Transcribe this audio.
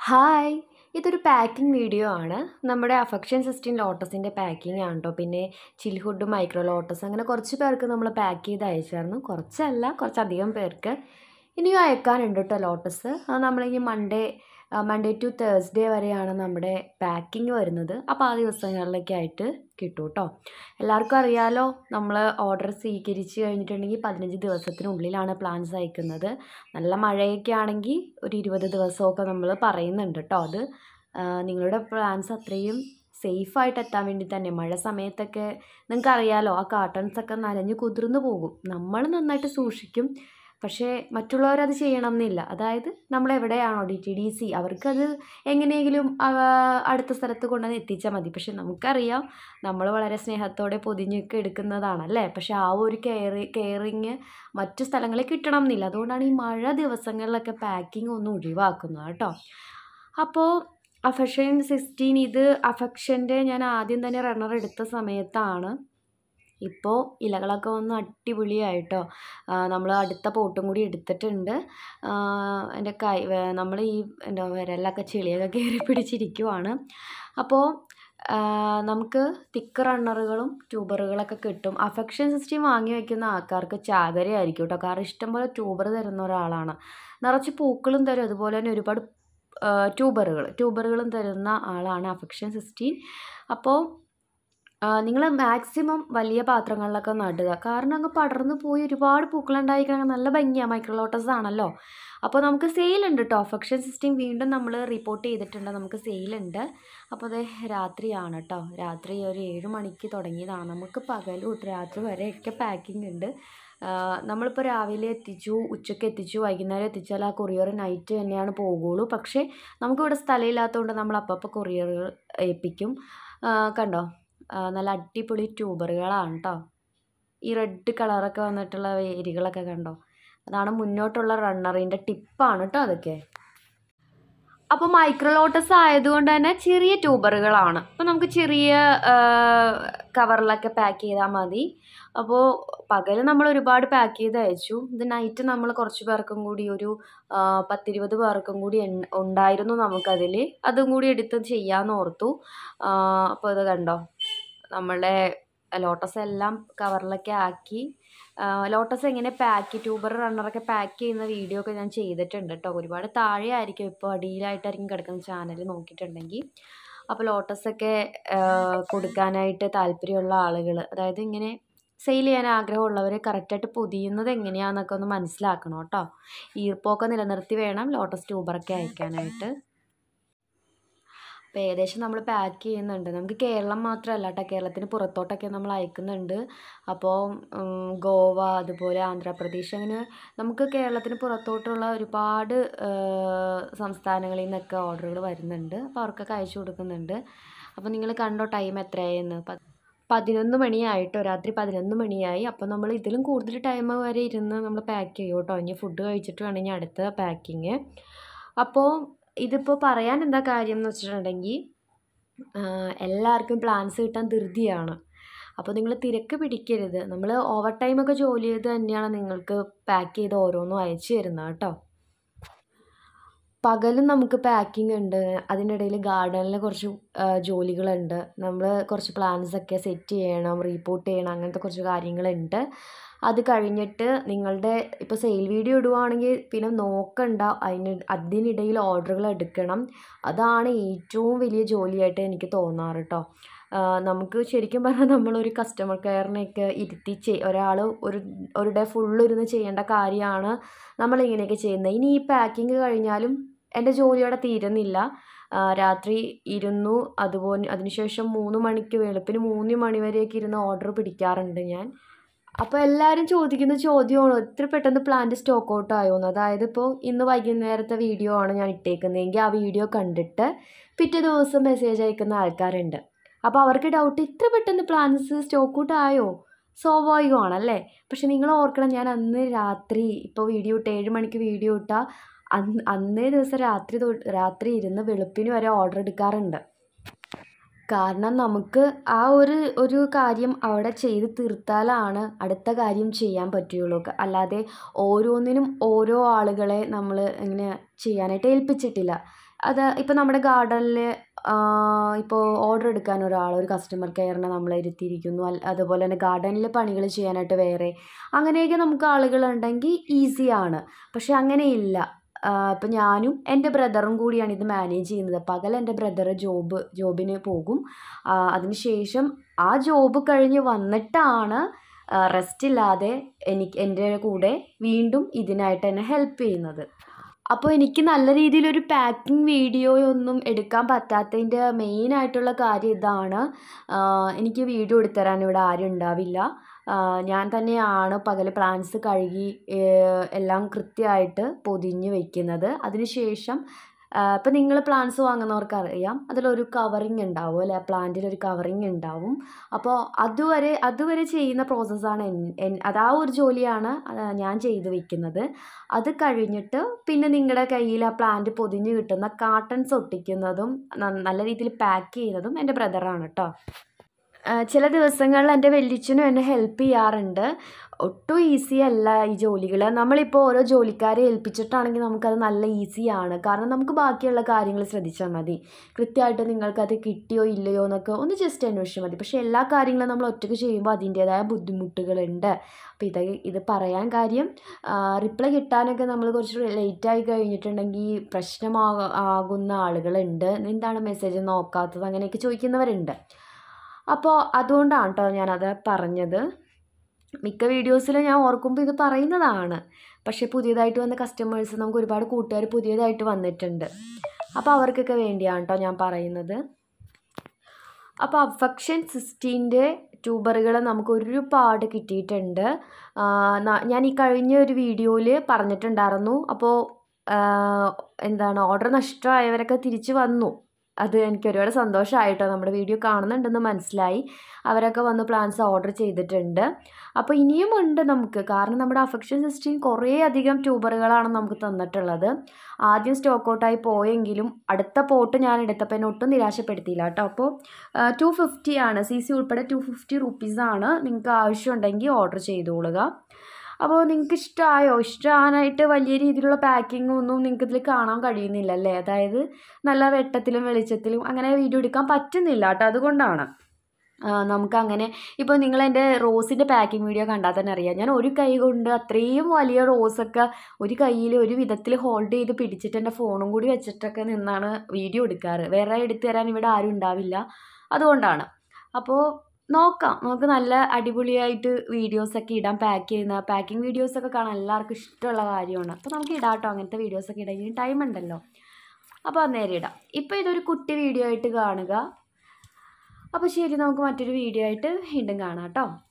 hi ഇതൊരു packing video ആണ് നമ്മുടെ അഫക്ഷൻ സിക്സ്റ്റീൻ ലോട്ടസിൻ്റെ പാക്കിംഗ് ആണ് കേട്ടോ പിന്നെ ചിൽഹുഡ് മൈക്രോ ലോട്ടസ് അങ്ങനെ കുറച്ച് പേർക്ക് നമ്മൾ പാക്ക് ചെയ്ത് അയച്ചായിരുന്നു കുറച്ചല്ല കുറച്ചധികം പേർക്ക് ഇനിയും അയക്കാനുണ്ട് കേട്ടോ ലോട്ടസ് അത് നമ്മളിനി മൺഡേ മൺഡേ ടു തേഴ്സ്ഡേ വരെയാണ് നമ്മുടെ പാക്കിംഗ് വരുന്നത് അപ്പോൾ ആ ദിവസങ്ങളിലൊക്കെ ആയിട്ട് കിട്ടും കേട്ടോ എല്ലാവർക്കും അറിയാലോ നമ്മൾ ഓർഡർ സ്വീകരിച്ച് കഴിഞ്ഞിട്ടുണ്ടെങ്കിൽ പതിനഞ്ച് ദിവസത്തിനുള്ളിലാണ് പ്ലാൻസ് അയക്കുന്നത് നല്ല മഴയൊക്കെ ആണെങ്കിൽ ഒരു ഇരുപത് ദിവസമൊക്കെ നമ്മൾ പറയുന്നുണ്ട് കേട്ടോ അത് ആ, നിങ്ങളുടെ പ്ലാൻസ് അത്രയും സേഫായിട്ട് എത്താൻ വേണ്ടി തന്നെ മഴ സമയത്തൊക്കെ നിങ്ങൾക്ക് അറിയാലോ ആ കാർട്ടൺസ് ഒക്കെ നനഞ്ഞ് കുതിർന്നു പോകും നമ്മൾ നന്നായിട്ട് സൂക്ഷിക്കും പക്ഷേ മറ്റുള്ളവരത് ചെയ്യണം എന്നില്ല അതായത് നമ്മൾ എവിടെയാണോ ഡി ടി ഡി സി അവർക്കത് എങ്ങനെയെങ്കിലും ആ, അടുത്ത സ്ഥലത്ത് കൊണ്ടുവന്ന് എത്തിച്ചാൽ മതി പക്ഷെ നമുക്കറിയാം നമ്മൾ വളരെ സ്നേഹത്തോടെ പൊതിഞ്ഞൊക്കെ എടുക്കുന്നതാണല്ലേ പക്ഷെ ആ ഒരു കെയർ കെയറിങ് മറ്റു സ്ഥലങ്ങളിൽ കിട്ടണം എന്നില്ല അതുകൊണ്ടാണ് ഈ മഴ ദിവസങ്ങളിലൊക്കെ പാക്കിംഗ് ഒന്ന് ഒഴിവാക്കുന്നത് കേട്ടോ അപ്പോൾ അഫക്ഷൻ സിക്സ്റ്റീൻ ഇത് അഫക്ഷൻ്റെ ഞാൻ ആദ്യം തന്നെ റണ്ണർ എടുത്ത സമയത്താണ് ഇപ്പോൾ ഇലകളൊക്കെ വന്ന് അടിപൊളിയായിട്ടോ നമ്മൾ അടുത്ത പോട്ടും കൂടി എടുത്തിട്ടുണ്ട് എൻ്റെ കൈ നമ്മൾ ഈ എന്താ വിരലൊക്കെ ചെളിയൊക്കെ കയറി പിടിച്ചിരിക്കുവാണ് അപ്പോൾ നമുക്ക് തിക്ക് റണ്ണറുകളും ട്യൂബറുകളൊക്കെ കിട്ടും അഫക്ഷൻ സിസ്റ്റം വാങ്ങി വയ്ക്കുന്ന ആൾക്കാർക്ക് ചാകരയായിരിക്കും കേട്ടോ കാരണം ഇഷ്ടംപോലെ ട്യൂബർ തരുന്ന ഒരാളാണ് നിറച്ച് പൂക്കളും തരും അതുപോലെ തന്നെ ഒരുപാട് ട്യൂബറുകൾ ട്യൂബറുകളും തരുന്ന ആളാണ് അഫക്ഷൻ സിസ്റ്റീൻ അപ്പോൾ നിങ്ങൾ മാക്സിമം വലിയ പാത്രങ്ങളിലൊക്കെ നടുക കാരണം അങ്ങ് പടർന്നു പോയി ഒരുപാട് പൂക്കളുണ്ടായി കഴിഞ്ഞാൽ നല്ല ഭംഗിയാണ് മൈക്രോലോട്ടസ് ആണല്ലോ അപ്പോൾ നമുക്ക് സെയിലുണ്ട് കേട്ടോ അഫക്ഷൻ സിസ്റ്റം വീണ്ടും നമ്മൾ റിപ്പോർട്ട് ചെയ്തിട്ടുണ്ട് നമുക്ക് സെയിലുണ്ട് അപ്പോൾ അത് രാത്രിയാണ് കേട്ടോ രാത്രി ഒരു ഏഴ് മണിക്ക് തുടങ്ങിയതാണ് നമുക്ക് പകൽ തൊട്ട് രാത്രി വരെയൊക്കെ പാക്കിംഗ് ഉണ്ട് നമ്മളിപ്പോൾ രാവിലെ എത്തിച്ചു ഉച്ചയ്ക്ക് എത്തിച്ചു വൈകുന്നേരം എത്തിച്ചാൽ ആ കൊറിയർ നൈറ്റ് തന്നെയാണ് പോകുള്ളൂ പക്ഷേ നമുക്കിവിടെ സ്ഥലമില്ലാത്തതുകൊണ്ട് നമ്മൾ അപ്പോൾ കൊറിയറുകൾ ഏൽപ്പിക്കും ആ, കണ്ടോ ആ, നല്ല അടിപൊളി ട്യൂബറുകളാണ് കേട്ടോ ഈ റെഡ് കളറൊക്കെ വന്നിട്ടുള്ള വേരുകളൊക്കെ കണ്ടോ അതാണ് മുന്നോട്ടുള്ള റണ്ണറിൻ്റെ ടിപ്പാണ് കേട്ടോ അതൊക്കെ അപ്പോൾ മൈക്രോ ലോട്ടസ് ആയതുകൊണ്ട് തന്നെ ചെറിയ ട്യൂബറുകളാണ് അപ്പോൾ നമുക്ക് ചെറിയ കവറിലൊക്കെ പാക്ക് ചെയ്താൽ മതി അപ്പോൾ പകൽ നമ്മൾ ഒരുപാട് പാക്ക് ചെയ്ത് അയച്ചു ഇത് നൈറ്റ് നമ്മൾ കുറച്ച് പേർക്കും കൂടി ഒരു ആ, പത്തിരുപത് പേർക്കും കൂടി എൺ- ഉണ്ടായിരുന്നു നമുക്കതിൽ അതും കൂടി എടുത്ത് ചെയ്യാമെന്ന് ഓർത്തു ആ, അപ്പോൾ ഇത് കണ്ടോ നമ്മളുടെ ലോട്ടസ് എല്ലാം കവറിലൊക്കെ ആക്കി ലോട്ടസ് എങ്ങനെ പാക്ക് ട്യൂബർ റണ്ണറൊക്കെ പാക്ക് ചെയ്യുന്ന വീഡിയോ ഒക്കെ ഞാൻ ചെയ്തിട്ടുണ്ട് കേട്ടോ ഒരുപാട് താഴെ ആയിരിക്കും ഇപ്പോൾ അടിയിലായിട്ടായിരിക്കും കിടക്കുന്ന ചാനൽ നോക്കിയിട്ടുണ്ടെങ്കിൽ അപ്പോൾ ലോട്ടസൊക്കെ കൊടുക്കാനായിട്ട് താല്പര്യമുള്ള ആളുകൾ അതായത് ഇങ്ങനെ സെയിൽ ചെയ്യാൻ ആഗ്രഹമുള്ളവർ കറക്റ്റായിട്ട് പൊതിയുന്നത് എങ്ങനെയാണെന്നൊക്കെ ഒന്ന് മനസ്സിലാക്കണം കേട്ടോ ഈർപ്പമൊക്കെ നിലനിർത്തി വേണം ലോട്ടസ് ട്യൂബറൊക്കെ അയക്കാനായിട്ട് അപ്പോൾ ഏകദേശം നമ്മൾ പാക്ക് ചെയ്യുന്നുണ്ട് നമുക്ക് കേരളം മാത്രമല്ല കേട്ടോ കേരളത്തിന് പുറത്തോട്ടൊക്കെ നമ്മൾ അയക്കുന്നുണ്ട് അപ്പോൾ ഉം, ഗോവ അതുപോലെ ആന്ധ്രാപ്രദേശ് അങ്ങനെ നമുക്ക് കേരളത്തിന് പുറത്തോട്ടുള്ള ഒരുപാട് ആ, സംസ്ഥാനങ്ങളിൽ നിന്നൊക്കെ ഓർഡറുകൾ വരുന്നുണ്ട് അപ്പോൾ അവർക്കൊക്കെ അയച്ചു കൊടുക്കുന്നുണ്ട് അപ്പോൾ നിങ്ങൾ കണ്ടോ ടൈം എത്രയായെന്ന് പ- പതിനൊന്ന് മണിയായിട്ടോ രാത്രി പതിനൊന്ന് മണിയായി അപ്പോൾ നമ്മൾ ഇതിലും കൂടുതൽ ടൈം വരെ ഇരുന്ന് നമ്മൾ പാക്ക് ചെയ്യും കേട്ടോ ഇനി ഫുഡ് കഴിച്ചിട്ട് വേണം ഇനി അടുത്ത പാക്കിങ് അപ്പോൾ ഇതിപ്പോൾ പറയാൻ എന്താ കാര്യം എന്ന് വെച്ചിട്ടുണ്ടെങ്കിൽ എല്ലാവർക്കും പ്ലാൻസ് കിട്ടാൻ ധൃതിയാണ് അപ്പോൾ നിങ്ങൾ തിരക്ക് പിടിക്കരുത് നമ്മൾ ഓവർ ടൈമൊക്കെ ജോലി ചെയ്ത് തന്നെയാണ് നിങ്ങൾക്ക് പാക്ക് ചെയ്ത് ഓരോന്നും അയച്ചു തരുന്നത് കേട്ടോ പകലും നമുക്ക് പാക്കിംഗ് ഉണ്ട് അതിനിടയിൽ ഗാർഡനിൽ കുറച്ച് ആ, ജോലികളുണ്ട് നമ്മൾ കുറച്ച് പ്ലാൻസ് ഒക്കെ സെറ്റ് ചെയ്യണം റീപ്പോർട്ട് ചെയ്യണം അങ്ങനത്തെ കുറച്ച് കാര്യങ്ങളുണ്ട് അത് കഴിഞ്ഞിട്ട് നിങ്ങളുടെ ഇപ്പോൾ സെയിൽ വീഡിയോ ഇടുവാണെങ്കിൽ പിന്നെ നോക്കണ്ട അതിന് അതിനിടയിൽ ഓർഡറുകൾ എടുക്കണം അതാണ് ഏറ്റവും വലിയ ജോലിയായിട്ട് എനിക്ക് തോന്നാറ് കേട്ടോ നമുക്ക് ശരിക്കും പറഞ്ഞാൽ നമ്മളൊരു കസ്റ്റമർ കെയറിനെയൊക്കെ ഇരുത്തി ചെയ് ഒരാൾ ഒരു ഒരു ഡേ ഫുള്ള് ഇരുന്ന് ചെയ്യേണ്ട കാര്യമാണ് നമ്മളിങ്ങനെയൊക്കെ ചെയ്യുന്നത് ഇനി ഈ പാക്കിങ് കഴിഞ്ഞാലും എൻ്റെ ജോലിയോടെ തീരുന്നില്ല ആ, രാത്രി ഇരുന്നു അതുപോലെ അതിനുശേഷം മൂന്ന് മണിക്ക് വെളുപ്പിന് മൂന്ന് മണി വരെയൊക്കെ ഇരുന്ന് ഓർഡർ പിടിക്കാറുണ്ട് ഞാൻ അപ്പോൾ എല്ലാവരും ചോദിക്കുന്ന ചോദ്യമാണ് ഇത്ര പെട്ടെന്ന് പ്ലാന്റ് സ്റ്റോക്ക് ഔട്ട് ആയോന്ന് അതായത് ഇപ്പോൾ ഇന്ന് വൈകുന്നേരത്തെ വീഡിയോ ആണ് ഞാൻ ഇട്ടേക്കുന്നതെങ്കിൽ ആ വീഡിയോ കണ്ടിട്ട് പിറ്റേ ദിവസം മെസ്സേജ് അയക്കുന്ന ആൾക്കാരുണ്ട് അപ്പോൾ അവർക്ക് ഡൗട്ട് ഇത്ര പെട്ടെന്ന് പ്ലാൻസ് സ്റ്റോക്ക് ഔട്ട് ആയോ സ്വാഭാവികമാണല്ലേ പക്ഷെ നിങ്ങൾ ഓർക്കണം ഞാൻ അന്ന് രാത്രി ഇപ്പോൾ വീഡിയോ ഇട്ട് ഏഴ് മണിക്ക് വീഡിയോ ഇട്ടാൽ അന്ന് അന്നേ ദിവസം രാത്രി തൊട്ട് രാത്രി ഇരുന്ന് വെളുപ്പിന് വരെ ഓർഡർ എടുക്കാറുണ്ട് കാരണം നമുക്ക് ആ ഒരു ഒരു കാര്യം അവിടെ ചെയ്ത് തീർത്താലാണ് അടുത്ത കാര്യം ചെയ്യാൻ പറ്റുകയുള്ളൂ ക- അല്ലാതെ ഓരോന്നിനും ഓരോ ആളുകളെ നമ്മൾ ഇങ്ങനെ ചെയ്യാനായിട്ട് ഏൽപ്പിച്ചിട്ടില്ല അത് ഇപ്പോൾ നമ്മുടെ ഗാർഡനിൽ ഇപ്പോൾ ഓർഡർ എടുക്കാൻ ഒരാൾ ഒരു കസ്റ്റമർ കെയറിനെ നമ്മൾ ഇരുത്തിയിരിക്കുന്നു അല്ല അതുപോലെ തന്നെ ഗാർഡനിൽ പണികൾ ചെയ്യാനായിട്ട് വേറെ അങ്ങനെയൊക്കെ നമുക്ക് ആളുകളുണ്ടെങ്കിൽ ഈസിയാണ് പക്ഷെ അങ്ങനെയില്ല ഇപ്പം ഞാനും എൻ്റെ ബ്രദറും കൂടിയാണ് ഇത് മാനേജ് ചെയ്യുന്നത് പകൽ എൻ്റെ ബ്രദർ ജോബ് ജോബിന് പോകും അതിനുശേഷം ആ ജോബ് കഴിഞ്ഞ് വന്നിട്ടാണ് റെസ്റ്റ് ഇല്ലാതെ എനിക്ക് എൻ്റെ കൂടെ വീണ്ടും ഇതിനായിട്ട് എന്നെ ഹെൽപ്പ് ചെയ്യുന്നത് അപ്പോൾ എനിക്ക് നല്ല രീതിയിലൊരു പാക്കിംഗ് വീഡിയോയൊന്നും എടുക്കാൻ പറ്റാത്തതിൻ്റെ മെയിനായിട്ടുള്ള കാര്യം ഇതാണ് എനിക്ക് വീഡിയോ എടുത്തുതരാൻ ഇവിടെ ആരും ഉണ്ടാവില്ല ഞാൻ തന്നെയാണ് പകൽ പ്ലാന്റ്സ് കഴുകി എല്ലാം കൃത്യമായിട്ട് പൊതിഞ്ഞ് വെക്കുന്നത് അതിനുശേഷം ഇപ്പം നിങ്ങൾ പ്ലാന്റ്സ് വാങ്ങുന്നവർക്ക് അറിയാം അതിലൊരു കവറിങ് ഉണ്ടാവും അല്ലെ പ്ലാന്റിൽ ഒരു കവറിങ് ഉണ്ടാവും അപ്പോൾ അതുവരെ അതുവരെ ചെയ്യുന്ന പ്രോസസ്സാണ് അത് ആ ഒരു ജോലിയാണ് ഞാൻ ചെയ്ത് വെക്കുന്നത് അത് കഴിഞ്ഞിട്ട് പിന്നെ നിങ്ങളുടെ കയ്യിൽ ആ പ്ലാന്റ് പൊതിഞ്ഞ് കിട്ടുന്ന കാർട്ടൺസ് ഒട്ടിക്കുന്നതും നല്ല രീതിയിൽ പാക്ക് ചെയ്യുന്നതും എൻ്റെ ബ്രദറാണ് കേട്ടോ ചില ദിവസങ്ങളിൽ എൻ്റെ വല്യച്ഛനും എന്നെ ഹെൽപ്പ് ചെയ്യാറുണ്ട് ഒട്ടും ഈസി അല്ല ഈ ജോലികൾ നമ്മളിപ്പോൾ ഓരോ ജോലിക്കാരെ ഏൽപ്പിച്ചിട്ടാണെങ്കിൽ നമുക്കത് നല്ല ഈസിയാണ് കാരണം നമുക്ക് ബാക്കിയുള്ള കാര്യങ്ങൾ ശ്രദ്ധിച്ചാൽ മതി കൃത്യമായിട്ട് നിങ്ങൾക്കത് കിട്ടിയോ ഇല്ലയോ എന്നൊക്കെ ഒന്ന് ജസ്റ്റ് അന്വേഷിച്ചാൽ മതി പക്ഷേ എല്ലാ കാര്യങ്ങളും നമ്മൾ ഒറ്റയ്ക്ക് ചെയ്യുമ്പോൾ അതിൻ്റേതായ ബുദ്ധിമുട്ടുകളുണ്ട് അപ്പോൾ ഇത് ഇത് പറയാൻ കാര്യം റിപ്ലൈ കിട്ടാനൊക്കെ നമ്മൾ കുറച്ച് ലേറ്റായി കഴിഞ്ഞിട്ടുണ്ടെങ്കിൽ പ്രശ്നമാ ആകുന്ന ആളുകളുണ്ട് എന്താണ് മെസ്സേജ് നോക്കാത്തത് അങ്ങനെയൊക്കെ ചോദിക്കുന്നവരുണ്ട് അപ്പോൾ അതുകൊണ്ടാണ് കേട്ടോ ഞാനത് പറഞ്ഞത് മിക്ക വീഡിയോസിലും ഞാൻ ഓർക്കുമ്പോൾ ഇത് പറയുന്നതാണ് പക്ഷേ പുതിയതായിട്ട് വന്ന കസ്റ്റമേഴ്സ് നമുക്ക് ഒരുപാട് കൂട്ടുകാർ പുതിയതായിട്ട് വന്നിട്ടുണ്ട് അപ്പോൾ അവർക്കൊക്കെ വേണ്ടിയാണ് കേട്ടോ ഞാൻ പറയുന്നത് അപ്പോൾ അഫക്ഷൻ സിസ്റ്റീൻ്റെ ട്യൂബറുകൾ നമുക്ക് ഒരുപാട് കിട്ടിയിട്ടുണ്ട് ഞാൻ ഈ കഴിഞ്ഞ ഒരു വീഡിയോയിൽ പറഞ്ഞിട്ടുണ്ടായിരുന്നു അപ്പോൾ എന്താണ് ഓർഡർ നഷ്ടമായവരൊക്കെ തിരിച്ച് വന്നു അത് എനിക്ക് ഒരുപാട് സന്തോഷമായിട്ടോ നമ്മുടെ വീഡിയോ കാണുന്നുണ്ടെന്ന് മനസ്സിലായി അവരൊക്കെ വന്ന് പ്ലാൻസ് ഓർഡർ ചെയ്തിട്ടുണ്ട് അപ്പോൾ ഇനിയും ഉണ്ട് നമുക്ക് കാരണം നമ്മുടെ അഫക്ഷൻ സിസ്റ്റീൻ കുറേ അധികം ട്യൂബറുകളാണ് നമുക്ക് തന്നിട്ടുള്ളത് ആദ്യം സ്റ്റോക്ക് ഔട്ടായി പോയെങ്കിലും അടുത്ത പോട്ട് ഞാൻ എടുത്തപ്പോൾ എന്നെ ഒട്ടും നിരാശപ്പെടുത്തിയില്ല കേട്ടോ അപ്പോൾ ടു ഫിഫ്റ്റി ആണ് സി സി ഉൾപ്പെടെ ടു ഫിഫ്റ്റി റുപ്പീസാണ് നിങ്ങൾക്ക് ആവശ്യമുണ്ടെങ്കിൽ ഓർഡർ ചെയ്തോളുക അപ്പോൾ നിങ്ങൾക്ക് ഇഷ്ടമായോ ഇഷ്ടമാനായിട്ട് വലിയ രീതിയിലുള്ള പാക്കിംഗ് ഒന്നും നിങ്ങൾക്ക് ഇതിൽ കാണാൻ കഴിയുന്നില്ല അല്ലേ അതായത് നല്ല വെട്ടത്തിലും വെളിച്ചത്തിലും അങ്ങനെ വീഡിയോ എടുക്കാൻ പറ്റുന്നില്ല കേട്ടോ അതുകൊണ്ടാണ് നമുക്കങ്ങനെ ഇപ്പോൾ നിങ്ങൾ എൻ്റെ റോസിൻ്റെ പാക്കിംഗ് വീഡിയോ കണ്ടാൽ തന്നെ അറിയാം ഞാൻ ഒരു കൈ കൊണ്ട് അത്രയും വലിയ റോസൊക്കെ ഒരു കയ്യിൽ ഒരു വിധത്തിൽ ഹോൾഡ് ചെയ്ത് പിടിച്ചിട്ട് എൻ്റെ ഫോണും കൂടി വെച്ചിട്ടൊക്കെ നിന്നാണ് വീഡിയോ എടുക്കാറ് വേറെ എടുത്തു തരാൻ ഇവിടെ ആരും ഉണ്ടാവില്ല അതുകൊണ്ടാണ് അപ്പോൾ നോക്കാം നമുക്ക് നല്ല അടിപൊളിയായിട്ട് വീഡിയോസൊക്കെ ഇടാം പാക്ക് ചെയ്യുന്ന പാക്കിംഗ് വീഡിയോസൊക്കെ കാണാൻ എല്ലാവർക്കും ഇഷ്ടമുള്ള കാര്യമാണ് അപ്പോൾ നമുക്ക് ഇടാം കേട്ടോ അങ്ങനത്തെ വീഡിയോസൊക്കെ ഇടാൻ ഇനി ടൈം ഉണ്ടല്ലോ അപ്പോൾ അന്നേരം ഇടാം ഇപ്പോൾ ഇതൊരു കുട്ടി വീഡിയോ ആയിട്ട് കാണുക അപ്പോൾ ശരി നമുക്ക് മറ്റൊരു വീഡിയോ ആയിട്ട് വീണ്ടും കാണാം കേട്ടോ